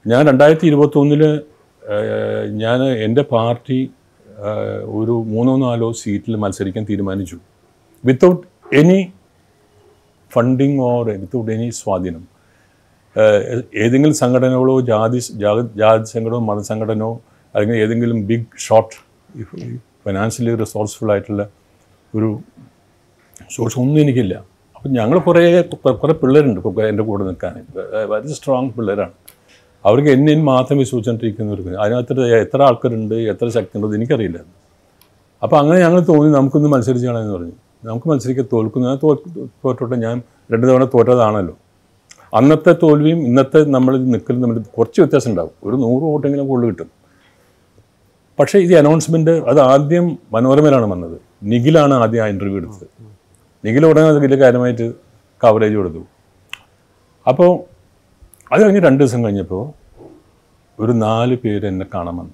ഞാൻ രണ്ടായിരത്തി ഇരുപത്തൊന്നില് ഞാൻ എൻ്റെ പാർട്ടി ഏഹ്, ഒരു മൂന്നോ നാലോ സീറ്റിൽ മത്സരിക്കാൻ തീരുമാനിച്ചു without any funding or without any സ്വാധീനം ഏഹ്, ഏതെങ്കിലും സംഘടനകളോ ജാതി ജാ- ജാതി സംഘടനയോ മതസംഘടനയോ അല്ലെങ്കിൽ ഏതെങ്കിലും ബിഗ് ഷോട്ട് ഫിനാൻഷ്യലി റിസോഴ്സ്ഫുൾ ആയിട്ടുള്ള ഒരു സോഴ്സ് ഒന്നും എനിക്കില്ല അപ്പം ഞങ്ങൾ കുറേ കുറേ പിള്ളേരുണ്ട് ഇപ്പോൾ എൻ്റെ കൂടെ നിൽക്കാൻ വളരെ സ്ട്രോങ് പിള്ളേരാണ് അവർക്ക് എന്നെ മാത്രം വിശ്വസിച്ചുകൊണ്ടിരിക്കുന്നവർക്ക് അതിനകത്ത് എത്ര ആൾക്കാരുണ്ട് എത്ര ശക്തി ഉണ്ടെന്ന് എനിക്കറിയില്ല അപ്പോൾ അങ്ങനെ ഞങ്ങൾ തോന്നി നമുക്കൊന്ന് മത്സരിച്ച് കളയെന്ന് പറഞ്ഞു നമുക്ക് മത്സരിക്കാൻ തോൽക്കുന്ന ഞാൻ തോൽ തോറ്റോട്ടെ ഞാൻ രണ്ട് തവണ തോറ്റതാണല്ലോ അന്നത്തെ തോൽവിയും ഇന്നത്തെ നമ്മൾ നിൽക്കലും തമ്മിൽ കുറച്ച് വ്യത്യാസം ഉണ്ടാവും ഒരു നൂറ് വോട്ടെങ്കിലും കൂടുതൽ കിട്ടും പക്ഷേ ഈ അനൗൺസ്മെൻറ്റ് അത് ആദ്യം മനോരമയിലാണ് വന്നത് നിഖിലാണ് ആദ്യം ആ ഇൻ്റർവ്യൂ എടുത്തത് നിഖിൽ ഉടനെ അത് വലിയ കാര്യമായിട്ട് കവറേജ് കൊടുത്തു അപ്പോൾ അത് കഴിഞ്ഞ് രണ്ട് ദിവസം കഴിഞ്ഞപ്പോൾ ഒരു നാല് പേര് എന്നെ കാണാൻ വന്നു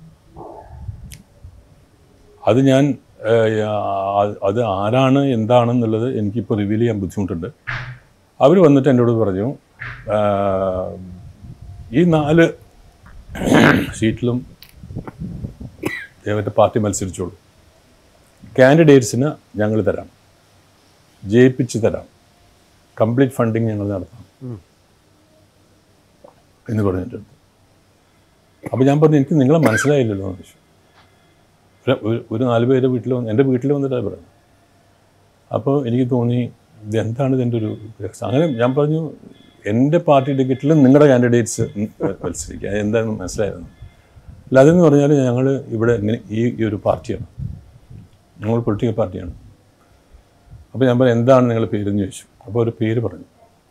അത് ഞാൻ ഏഹ്, ആ- അത് ആരാണ് എന്താണെന്നുള്ളത് എനിക്കിപ്പോൾ റിവീൽ ചെയ്യാൻ ബുദ്ധിമുട്ടുണ്ട് അവർ വന്നിട്ട് എന്നോട് പറഞ്ഞു ആഹ്, ഈ നാല് സീറ്റിലും ദേവൻ്റെ പാർട്ടി മത്സരിച്ചോളൂ കാൻഡിഡേറ്റ്സിന് ഞങ്ങൾ തരാം ജയിപ്പിച്ച് തരാം കംപ്ലീറ്റ് ഫണ്ടിങ് ഞങ്ങൾ നടത്താം എന്ന് പറഞ്ഞിട്ടുണ്ട് അപ്പോൾ ഞാൻ പറഞ്ഞു എനിക്ക് നിങ്ങളെ മനസ്സിലായില്ലല്ലോ എന്ന് ചോദിച്ചു ഒരു- ഒരു- ഒരു നാല് പേര് വീട്ടിൽ വന്ന് എൻ്റെ വീട്ടിൽ വന്നിട്ടാണ് പറയുന്നത് അപ്പോൾ എനിക്ക് തോന്നി ഇതെന്താണ് ഇതിൻ്റെ ഒരു രസം അങ്ങനെ ഞാൻ പറഞ്ഞു എൻ്റെ പാർട്ടി ടിക്കറ്റിൽ നിങ്ങളുടെ കാൻഡിഡേറ്റ്സ് മത്സരിക്കുക എന്താണെന്ന് മനസ്സിലായിരുന്നു അല്ല അതെന്ന് പറഞ്ഞാൽ ഞങ്ങൾ ഇവിടെ ഇങ്ങനെ ഈ ഈ ഒരു പാർട്ടിയാണ് ഞങ്ങൾ പൊളിറ്റിക്കൽ പാർട്ടിയാണ് അപ്പോൾ ഞാൻ പറഞ്ഞു എന്താണ് നിങ്ങളുടെ പേരെന്ന് ചോദിച്ചു അപ്പോൾ ഒരു പേര് പറഞ്ഞു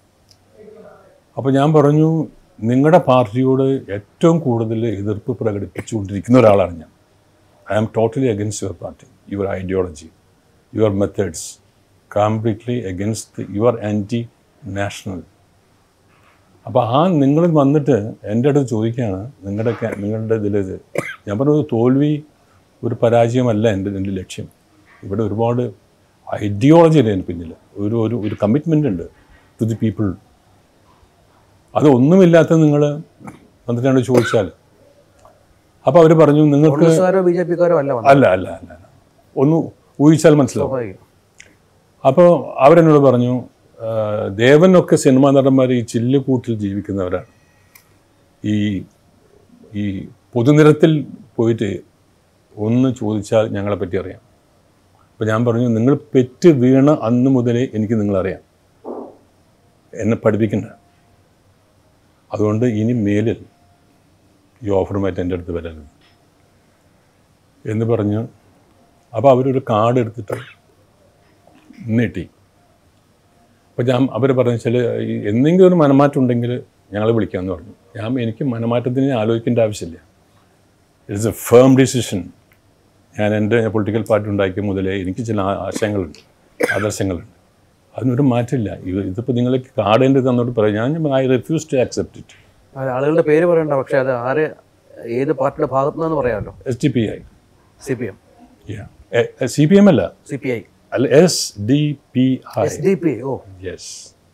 അപ്പോൾ ഞാൻ പറഞ്ഞു നിങ്ങളുടെ പാർട്ടിയോട് ഏറ്റവും കൂടുതൽ എതിർപ്പ് പ്രകടിപ്പിച്ചുകൊണ്ടിരിക്കുന്ന ഒരാളാണ് ഞാൻ I am totally against your party your ideology your methods completely against your anti national അപ്പോൾ ആ നിങ്ങൾ വന്നിട്ട് എൻ്റെ അടുത്ത് ചോദിക്കുകയാണ് നിങ്ങളുടെ ക- നിങ്ങളുടെ ഇതിൽ ഇത് ഞാൻ പറഞ്ഞത് തോൽവി ഒരു പരാജയമല്ല എൻ്റെ എൻ്റെ ലക്ഷ്യം ഇവിടെ ഒരുപാട് ഐഡിയോളജി ഉണ്ട് എൻ്റെ പിന്നിൽ ഒരു ഒരു ഒരു കമ്മിറ്റ്മെൻ്റ് ഉണ്ട് ടു ദി പീപ്പിൾ അത് ഒന്നുമില്ലാത്ത നിങ്ങൾ വന്നിട്ടാണ് ചോദിച്ചാൽ അപ്പോൾ അവർ പറഞ്ഞു നിങ്ങൾക്ക് കോൺഗ്രസ്സുകാരോ ബി ജെ പിക്കാരോ അല്ല വന്നത് അല്ല അല്ല അല്ല അല്ല. ഒന്ന് ഊഹിച്ചാൽ മനസ്സിലാവും സ്വാഭാവികം അപ്പോൾ അവരെന്നോട് പറഞ്ഞു ആ, ദേവനൊക്കെ സിനിമാ നടന്മാർ ഈ ചില്ലുകൂട്ടിൽ ജീവിക്കുന്നവരാണ് ഈ ഈ പൊതുനിരത്തിൽ പോയിട്ട് ഒന്ന് ചോദിച്ചാൽ ഞങ്ങളെ പറ്റി അറിയാം അപ്പോൾ ഞാൻ പറഞ്ഞു നിങ്ങൾ പെറ്റ് വീണ അന്ന് മുതലേ എനിക്ക് നിങ്ങളറിയാം എന്നെ പഠിപ്പിക്കണ്ട അതുകൊണ്ട് ഇനി മേലിൽ ഈ ഓഫറുമായിട്ട് എൻ്റെ അടുത്ത് വരരുത് എന്ന് പറഞ്ഞു അപ്പോൾ അവരൊരു കാർഡ് എടുത്തിട്ട് നീട്ടി അപ്പോൾ ഞാൻ അവർ പറഞ്ഞു വെച്ചാൽ ഈ എന്തെങ്കിലും ഒരു മനമാറ്റം ഉണ്ടെങ്കിൽ ഞങ്ങളെ വിളിക്കാമെന്ന് പറഞ്ഞു ഞാൻ എനിക്ക് മനമാറ്റത്തിന് ആലോചിക്കേണ്ട ആവശ്യമില്ല ഇറ്റ്സ് എ ഫേം ഡിസിഷൻ ഞാൻ എൻ്റെ പൊളിറ്റിക്കൽ പാർട്ടി ഉണ്ടാക്കിയ മുതലേ എനിക്ക് ചില ആ- ആശയങ്ങളുണ്ട് ആദർശങ്ങളുണ്ട് അതിനൊരു മാറ്റമില്ല ഇത് ഇതിപ്പോൾ നിങ്ങൾ കാർഡ് എൻ്റെ തന്നോട്ട് പറയാം ഞാൻ I refuse to accept it അത് ആളുകളുടെ പേര് പറയണ്ട പക്ഷെ അത് ആര് ഏത് പാർട്ടിയുടെ ഭാഗത്തു നിന്നാന്ന് പറയാമല്ലോ S D P I C P M C P M അല്ല സി പി ഐ അല്ല S D P I S D P oh yes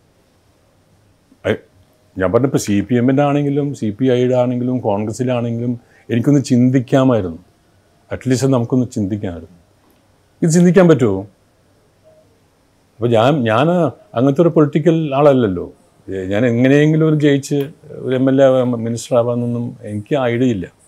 ഞാൻ പറഞ്ഞപ്പോൾ സി പി എമ്മിൻ്റെ ആണെങ്കിലും സി പി ഐയുടെ ആണെങ്കിലും കോൺഗ്രസിലാണെങ്കിലും എനിക്കൊന്ന് ചിന്തിക്കാമായിരുന്നു അറ്റ്ലീസ്റ്റ് നമുക്കൊന്ന് ചിന്തിക്കാമായിരുന്നു ഇത് ചിന്തിക്കാൻ പറ്റുമോ അപ്പോൾ ഞാൻ ഞാൻ അങ്ങനത്തെ ഒരു പൊളിറ്റിക്കൽ ആളല്ലല്ലോ ഏ, ഞാൻ എങ്ങനെയെങ്കിലും ഒരു ജയിച്ച് ഒരു എം എൽ എ മിനിസ്റ്റർ ആവാമെന്നൊന്നും എനിക്ക് ഐഡിയ ഇല്ല